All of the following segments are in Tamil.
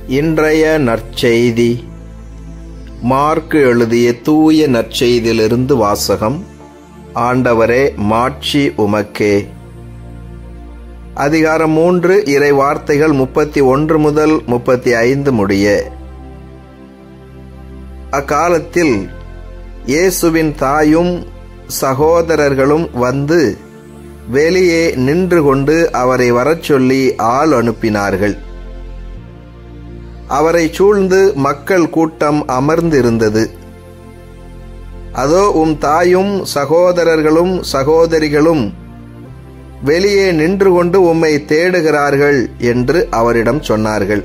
இன்றைய நற்செய்தி மார்க்கு எழுதிய தூய நற்செய்தியிலிருந்து வாசகம் ஆண்டவரே மாட்சி உமக்கே அதிகாரம் மூன்று இறை வார்த்தைகள் முப்பத்தி ஒன்று முதல் முப்பத்தி ஐந்து முடிய அக்காலத்தில் இயேசுவின் தாயும் சகோதரர்களும் வந்து வெளியே நின்று கொண்டு அவரை வரச் சொல்லி ஆள் அனுப்பினார்கள் அவரை சூழ்ந்து மக்கள் கூட்டம் அமர்ந்திருந்தது அதோ உம் தாயும் சகோதரர்களும் சகோதரிகளும் வெளியே நின்று கொண்டு உம்மை தேடுகிறார்கள் என்று அவரிடம் சொன்னார்கள்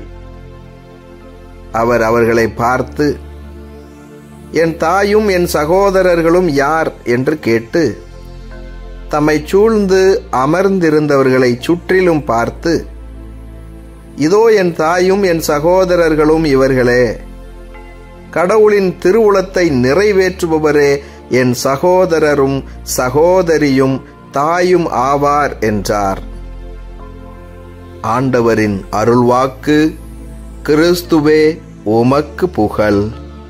அவர் அவர்களை பார்த்து என் தாயும் என் சகோதரர்களும் யார் என்று கேட்டு தம்மை சூழ்ந்து அமர்ந்திருந்தவர்களை சுற்றிலும் பார்த்து இதோ என் தாயும் என் சகோதரர்களும் இவர்களே கடவுளின் திருவுளத்தை நிறைவேற்றுபவரே என் சகோதரரும் சகோதரியும் தாயும் ஆவார் என்றார் ஆண்டவரின் அருள்வாக்கு கிறிஸ்துவே உமக்கு புகழ்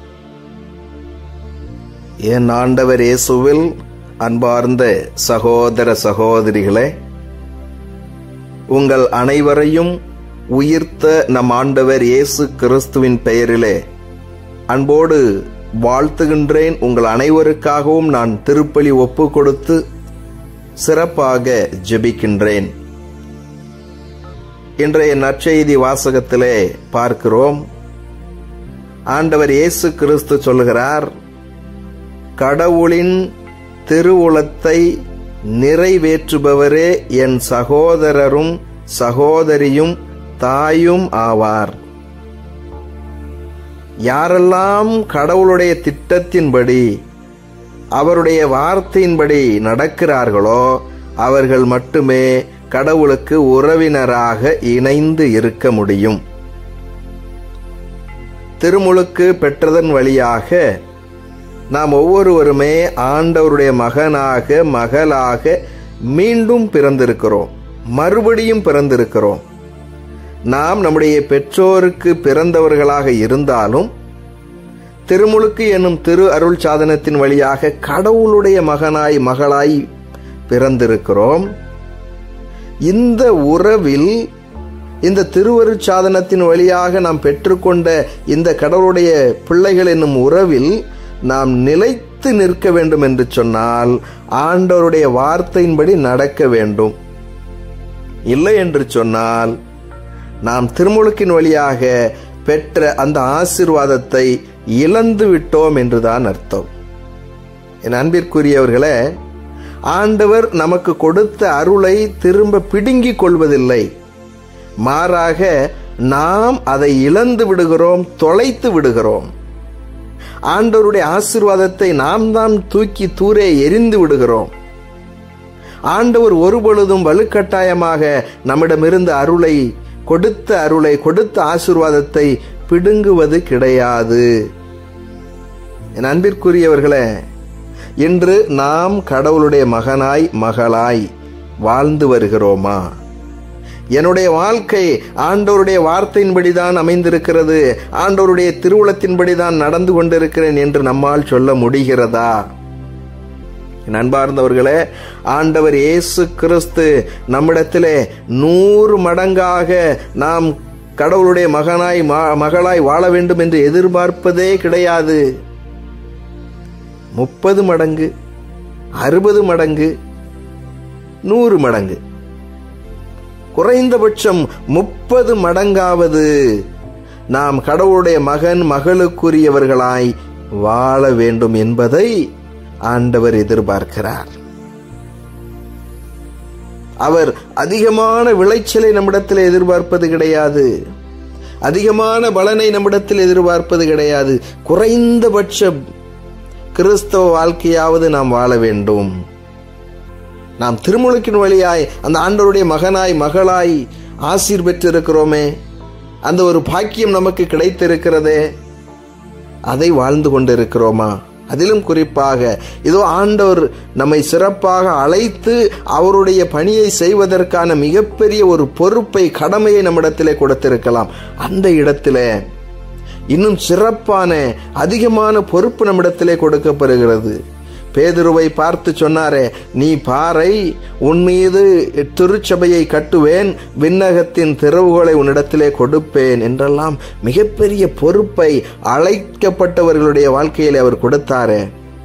என் ஆண்டவர் இயேசுவில் அன்பார்ந்த சகோதர சகோதரிகளே உங்கள் அனைவரையும் உயிர்த்த நம் ஆண்டவர் இயேசு கிறிஸ்துவின் பெயரிலே அன்போடு வாழ்த்துகின்றேன் உங்கள் அனைவருக்காகவும் நான் திருப்பலி ஒப்பு கொடுத்து சிறப்பாக ஜெபிக்கின்றேன் இன்றைய நற்செய்தி வாசகத்திலே பார்க்கிறோம் ஆண்டவர் இயேசு கிறிஸ்து சொல்கிறார் கடவுளின் திருவுளத்தை நிறைவேற்றுபவரே என் சகோதரரும் சகோதரியும் தாயும் ஆவார் யாரெல்லாம் கடவுளுடைய திட்டத்தின்படி அவருடைய வார்த்தையின்படி நடக்கிறார்களோ அவர்கள் மட்டுமே கடவுளுக்கு உறவினராக இணைந்து இருக்க முடியும் திருமுழுக்கு பெற்றதன் வழியாக நாம் ஒவ்வொருவருமே ஆண்டவருடைய மகனாக மகளாக மீண்டும் பிறந்திருக்கிறோம் மறுபடியும் பிறந்திருக்கிறோம் நாம் நம்முடைய பெற்றோருக்கு பிறந்தவர்களாக இருந்தாலும் திருமுழுக்கு என்னும் திரு அருள் சாதனத்தின் வழியாக கடவுளுடைய மகனாய் மகளாய் பிறந்திருக்கிறோம் இந்த உறவில் இந்த திருவருட் சாதனத்தின் வழியாக நாம் பெற்றுக்கொண்ட இந்த கடவுளுடைய பிள்ளைகள் என்னும் உறவில் நாம் நிலைத்து நிற்க வேண்டும் என்று சொன்னால் ஆண்டவருடைய வார்த்தையின்படி நடக்க வேண்டும் இல்லை என்று சொன்னால் நாம் திருமுழுக்கின் வழியாக பெற்ற அந்த ஆசிர்வாதத்தை இழந்து விட்டோம் என்றுதான் அர்த்தம் என் அன்பிற்குரியவர்களே ஆண்டவர் நமக்கு கொடுத்த அருளை திரும்ப பிடுங்கிக் கொள்வதில்லை மாறாக நாம் அதை இழந்து விடுகிறோம் தொலைத்து விடுகிறோம் ஆண்டவருடைய ஆசிர்வாதத்தை நாம் தான் தூக்கி தூரே எரிந்து விடுகிறோம் ஆண்டவர் ஒருபொழுதும் வலுக்கட்டாயமாக நம்மிடமிருந்த அருளை கொடுத்த அருளை கொடுத்த ஆசிர்வாதத்தை பிடுங்குவது கிடையாது என் அன்பிற்குரியவர்களே இன்று நாம் கடவுளுடைய மகனாய் மகளாய் வாழ்ந்து வருகிறோமா என்னுடைய வாழ்க்கை ஆண்டவருடைய வார்த்தையின்படிதான் அமைந்திருக்கிறது ஆண்டவருடைய திருவுளத்தின்படிதான் நடந்து கொண்டிருக்கிறேன் என்று நம்மால் சொல்ல முடிகிறதா நண்பார்ந்தவர்களே ஆண்டவர் இயேசு கிறிஸ்து நம்மிடத்திலே நூறு மடங்காக நாம் கடவுளுடைய மகனாய் மகளாய் வாழ வேண்டும் என்று எதிர்பார்ப்பதே கிடையாது முப்பது மடங்கு அறுபது மடங்கு நூறு மடங்கு குறைந்தபட்சம் முப்பது மடங்காவது நாம் கடவுளுடைய மகன் மகளுக்குரியவர்களாய் வாழ வேண்டும் என்பதை ஆண்டவர் எதிர்பார்க்கிறார் அவர் அதிகமான விளைச்சலை நம்மிடத்தில் எதிர்பார்ப்பது கிடையாது அதிகமான பலனை நம்மிடத்தில் எதிர்பார்ப்பது கிடையாது குறைந்தபட்ச கிறிஸ்தவ வாழ்க்கையாவது நாம் வாழ வேண்டும் நாம் திருமுழுக்கின் வழியாய் அந்த ஆண்டவருடைய மகனாய் மகளாய் ஆசீர் பெற்றிருக்கிறோமே அந்த ஒரு பாக்கியம் நமக்கு கிடைத்திருக்கிறதே அதை வாழ்ந்து கொண்டிருக்கிறோமா அதிலும் குறிப்பாக இதோ ஆண்டவர் நம்மை சிறப்பாக அழைத்து அவருடைய பணியை செய்வதற்கான மிகப்பெரிய ஒரு பொறுப்பை கடமையை நம்மிடத்திலே கொடுத்திருக்கலாம் அந்த இடத்திலே இன்னும் சிறப்பான அதிகமான பொறுப்பு நம்மிடத்திலே கொடுக்கப்படுகிறது பேதுருவை பார்த்து சொன்னாரே நீ பாறை உன் மீது திருச்சபையை கட்டுவேன் விண்ணகத்தின் திறவுகளை உன்னிடத்திலே கொடுப்பேன் என்றெல்லாம் மிகப்பெரிய பொறுப்பை அழைக்கப்பட்டவர்களுடைய வாழ்க்கையிலே அவர் கொடுத்தாரே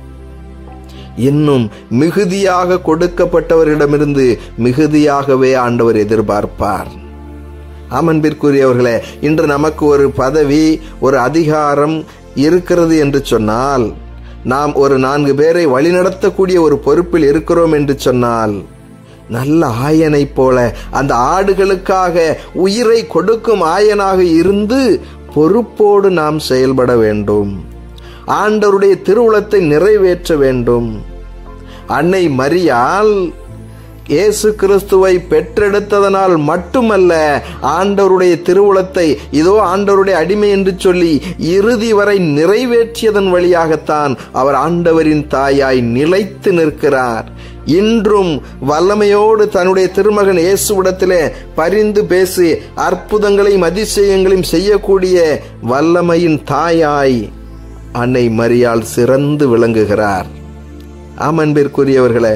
இன்னும் மிகுதியாக கொடுக்கப்பட்டவரிடமிருந்து மிகுதியாகவே ஆண்டவர் எதிர்பார்ப்பார் அமன்பிற்குரியவர்களே இன்று நமக்கு ஒரு பதவி ஒரு அதிகாரம் இருக்கிறது என்று சொன்னால் நாம் ஒரு நான்கு பேரை வழிநடத்தக்கூடிய ஒரு பொறுப்பில் இருக்கிறோம் என்று சொன்னால் நல்ல ஆயனை போல அந்த ஆடுகளுக்காக உயிரை கொடுக்கும் ஆயனாக இருந்து பொறுப்போடு நாம் செயல்பட வேண்டும் ஆண்டவருடைய திருவுளத்தை நிறைவேற்ற வேண்டும் அன்னை மரியால் இயேசு கிறிஸ்துவை பெற்றெடுத்ததனால் மட்டுமல்ல ஆண்டவருடைய திருவுளத்தை இதோ ஆண்டவருடைய அடிமை என்று சொல்லி இறுதி வரை நிறைவேற்றியதன் வழியாகத்தான் அவர் ஆண்டவரின் தாயாய் நிலைத்து நிற்கிறார் இன்றும் வல்லமையோடு தன்னுடைய திருமகன் இயேசுவிடத்திலே பரிந்து பேசி அற்புதங்களையும் அதிசயங்களையும் செய்யக்கூடிய வல்லமையின் தாயாய் அன்னை மரியாள் சிறந்து விளங்குகிறார் ஆமன்பிற்குரியவர்களே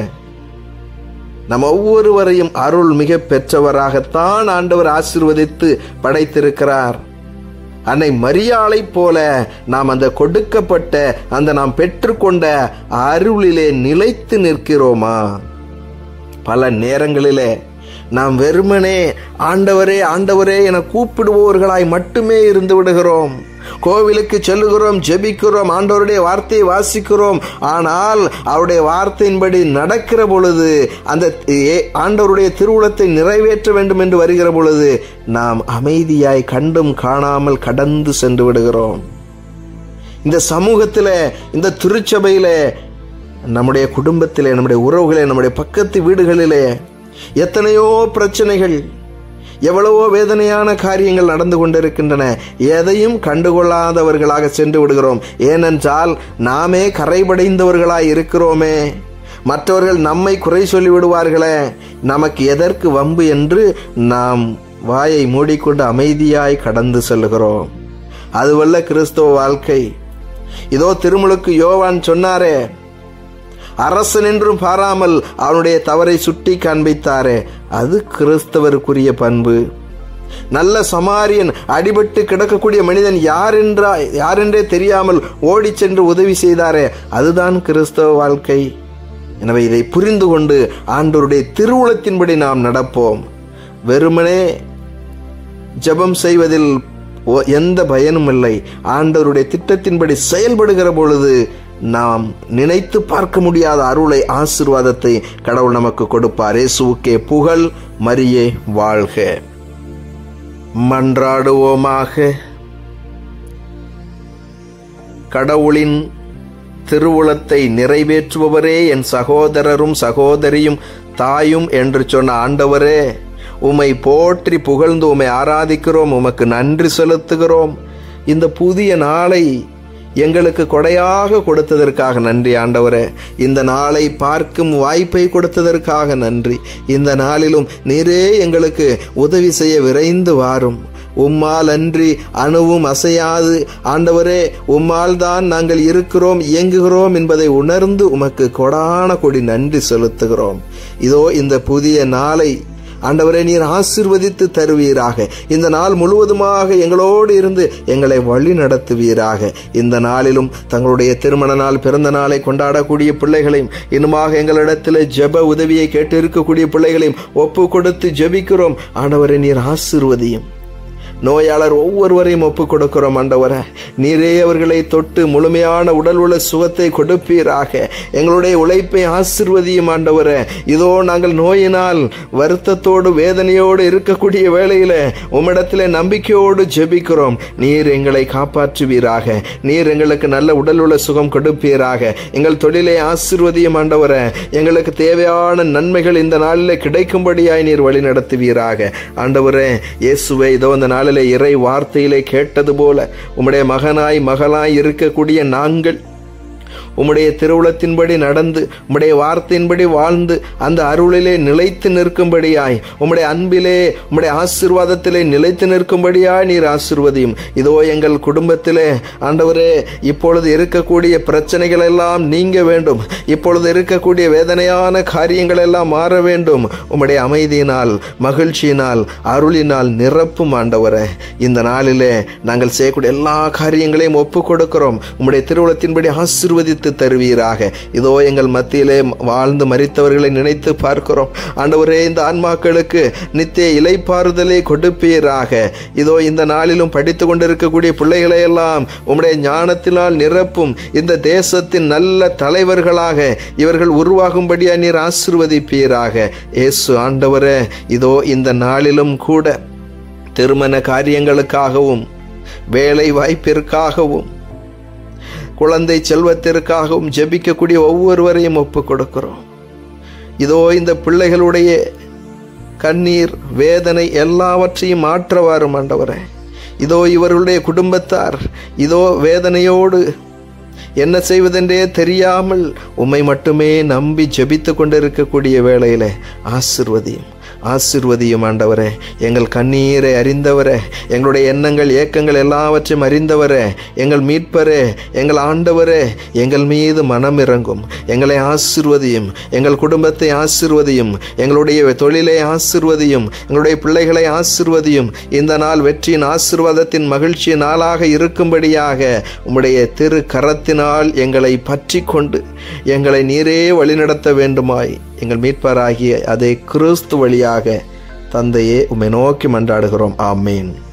நம் ஒவ்வொருவரையும் அருள் மிக பெற்றவராகத்தான் ஆண்டவர் ஆசிர்வதித்து படைத்திருக்கிறார் அன்னை மரியாளைப் போல நாம் அந்த கொடுக்கப்பட்ட அந்த நாம் பெற்றுக்கொண்ட அருளிலே நிலைத்து நிற்கிறோமா பல நேரங்களிலே நாம் வெறுமனே ஆண்டவரே ஆண்டவரே என கூப்பிடுவோர்களாய் மட்டுமே இருந்து விடுகிறோம் கோவிலுக்கு செல்லுகிறோம் ஜெபிக்கிறோம் ஆண்டவருடைய வார்த்தையை வாசிக்கிறோம் ஆனால் அவருடைய வார்த்தையின்படி நடக்கிற பொழுது அந்த ஆண்டவருடைய திருவுளத்தை நிறைவேற்ற வேண்டும் என்று வருகிற பொழுது நாம் அமைதியாய் கண்டும் காணாமல் கடந்து சென்று விடுகிறோம் இந்த சமூகத்தில் இந்த திருச்சபையில நம்முடைய குடும்பத்திலே நம்முடைய உறவுகளே நம்முடைய பக்கத்து வீடுகளிலே எத்தனையோ பிரச்சனைகள் எவ்வளவோ வேதனையான காரியங்கள் நடந்து கொண்டிருக்கின்றன எதையும் கண்டுகொள்ளாதவர்களாக சென்று விடுகிறோம் ஏனென்றால் நாமே கரைபடைந்தவர்களாய் இருக்கிறோமே மற்றவர்கள் நம்மை குறை சொல்லி விடுவார்களே நமக்கு எதற்கு வம்பு என்று நாம் வாயை மூடிக்கொண்டு அமைதியாய் கடந்து செல்கிறோம் அதுவல்ல கிறிஸ்தவ வாழ்க்கை இதோ திருமுழுக்கு யோவான் சொன்னாரே அரசன் என்றும் பாராமல் அவனுடைய தவறை சுட்டி காண்பித்தாரே அது கிறிஸ்தவருக்குரிய பண்பு நல்ல சமாரியன் அடிபட்டு கிடக்கக்கூடிய மனிதன் யார் என்றா யாரென்றே தெரியாமல் ஓடி சென்று உதவி செய்தாரே அதுதான் கிறிஸ்தவ வாழ்க்கை எனவே இதை புரிந்து கொண்டு ஆண்டவருடைய திருவுளத்தின்படி நாம் நடப்போம் வெறுமனே ஜெபம் செய்வதில் எந்த பயனும் இல்லை ஆண்டவருடைய திட்டத்தின்படி செயல்படுகிற பொழுது நாம் நினைத்து பார்க்க முடியாத அருளை ஆசிர்வாதத்தை கடவுள் நமக்கு கொடுப்பார் இயேசுவுக்கே புகழ் மரியே வாழ்க மன்றாடுவோமாக கடவுளின் திருவுளத்தை நிறைவேற்றுபவரே என் சகோதரரும் சகோதரியும் தாயும் என்று சொன்ன ஆண்டவரே உமை போற்றி புகழ்ந்து உமை ஆராதிக்கிறோம் உமக்கு நன்றி செலுத்துகிறோம் இந்த புதிய நாளை எங்களுக்கு கொடையாக கொடுத்ததற்காக நன்றி ஆண்டவரே இந்த நாளை பார்க்கும் வாய்ப்பை கொடுத்ததற்காக நன்றி இந்த நாளிலும் நீரே எங்களுக்கு உதவி செய்ய விரைந்து வாரும் உம்மால் அன்றி அணுவும் அசையாது ஆண்டவரே உம்மால் தான் நாங்கள் இருக்கிறோம் இயங்குகிறோம் என்பதை உணர்ந்து உமக்கு கொடான கொடி நன்றி செலுத்துகிறோம் இதோ இந்த புதிய நாளை ஆண்டவரை நீர் ஆசிர்வதித்து தருவீராக இந்த நாள் முழுவதுமாக எங்களோடு இருந்து எங்களை வழி நடத்துவீராக இந்த நாளிலும் தங்களுடைய திருமண நாள் பிறந்த நாளை கொண்டாடக்கூடிய பிள்ளைகளையும் இன்னுமாக எங்களிடத்தில் ஜெப உதவியை கேட்டு இருக்கக்கூடிய பிள்ளைகளையும் ஒப்பு கொடுத்து ஜெபிக்கிறோம் ஆண்டவரை நீர் ஆசிர்வதியும் நோயாளர் ஒவ்வொருவரையும் ஒப்புக் கொடுக்கிறோம் ஆண்டவர நீரே அவர்களை தொட்டு முழுமையான உடல் உள்ள சுகத்தை கொடுப்பீராக எங்களுடைய உழைப்பை ஆசிர்வதியும் ஆண்டவர இதோ நாங்கள் நோயினால் வருத்தத்தோடு வேதனையோடு இருக்கக்கூடிய வேளையில உம்மிடத்திலே நம்பிக்கையோடு ஜெபிக்கிறோம் நீர் எங்களை காப்பாற்றுவீராக நீர் எங்களுக்கு நல்ல உடல் உள்ள சுகம் கொடுப்பீராக எங்கள் தொழிலை ஆசிர்வதியும் ஆண்டவர எங்களுக்கு தேவையான நன்மைகள் இந்த நாளில் கிடைக்கும்படியாய் நீர் வழி நடத்துவீராக ஆண்டவரே இயேசுவை இதோ இந்த நாளில் இறை வார்த்தையிலே கேட்டது போல உம்முடைய மகனாய் மகளாய் இருக்கக்கூடிய நாங்கள் உம்முடைய திருவுளத்தின்படி நடந்து உம்முடைய வார்த்தையின்படி வாழ்ந்து அந்த அருளிலே நிலைத்து நிற்கும்படியாய் உம்முடைய அன்பிலே உம்முடைய ஆசீர்வாதத்திலே நிலைத்து நிற்கும்படியாய் நீர் ஆசீர்வதியும் இதோ எங்கள் குடும்பத்திலே ஆண்டவரே இப்பொழுது இருக்கக்கூடிய பிரச்சனைகள் எல்லாம் நீங்க வேண்டும் இப்பொழுது இருக்கக்கூடிய வேதனையான காரியங்கள் எல்லாம் மாற வேண்டும் உம்முடைய அமைதியினால் மகிழ்ச்சியினால் அருளினால் நிரப்பும் ஆண்டவரே இந்த நாளிலே நாங்கள் செய்யக்கூடிய எல்லா காரியங்களையும் ஒப்பு கொடுக்கிறோம் உம்முடைய திருவுளத்தின்படி ஆசீர்வதித்து தருவீராக இதோ எங்கள் மத்தியிலே வாழ்ந்து மறித்தவர்களை நினைத்து பார்க்கிறோம் ஆண்டவரே இந்த ஆன்மாக்களுக்கு நித்திய இலைப்பாறுதலை கொடுப்பீராக இதோ இந்த நாளிலும் படித்து கொண்டிருக்கக்கூடிய பிள்ளைகளை எல்லாம் உம்முடைய ஞானத்தினால் நிரப்பும் இந்த தேசத்தின் நல்ல தலைவர்களாக இவர்கள் உருவாகும்படியா நீர் ஆசிர்வதிப்பீராக இயேசு ஆண்டவரே இதோ இந்த நாளிலும் கூட திருமண காரியங்களுக்காகவும் வேலை வாய்ப்பிற்காகவும் குழந்தை செல்வத்திற்காகவும் ஜெபிக்கக்கூடிய ஒவ்வொருவரையும் ஒப்பு கொடுக்கிறோம் இதோ இந்த பிள்ளைகளுடைய கண்ணீர் வேதனை எல்லாவற்றையும் மாற்றவாறு ஆண்டவரே இதோ இவர்களுடைய குடும்பத்தார் இதோ வேதனையோடு என்ன செய்வதென்றே தெரியாமல் உம்மை மட்டுமே நம்பி ஜெபித்து கொண்டிருக்கக்கூடிய வேளையிலே ஆசிர்வதியும் ஆசிர்வதியும் ஆண்டவரே எங்கள் கண்ணீரை அறிந்தவரே எங்களுடைய எண்ணங்கள் ஏக்கங்கள் எல்லாவற்றையும் அறிந்தவரே எங்கள் மீட்பரே எங்கள் ஆண்டவரே எங்கள் மீது மனம் இறங்கும் எங்களை ஆசிர்வதியும் எங்கள் குடும்பத்தை ஆசிர்வதியும் எங்களுடைய தொழிலை ஆசிர்வதியும் எங்களுடைய பிள்ளைகளை ஆசிர்வதியும் இந்த நாள் வெற்றியின் ஆசிர்வாதத்தின் மகிழ்ச்சி நாளாக இருக்கும்படியாக உம்முடைய திரு கரத்தினால் எங்களை பற்றி கொண்டு எங்களை நீரே வழிநடத்த வேண்டுமாய் எங்கள் மீட்பராகிய அதே கிறிஸ்து வழியாக தந்தையே உம்மை நோக்கி மன்றாடுகிறோம் ஆமேன்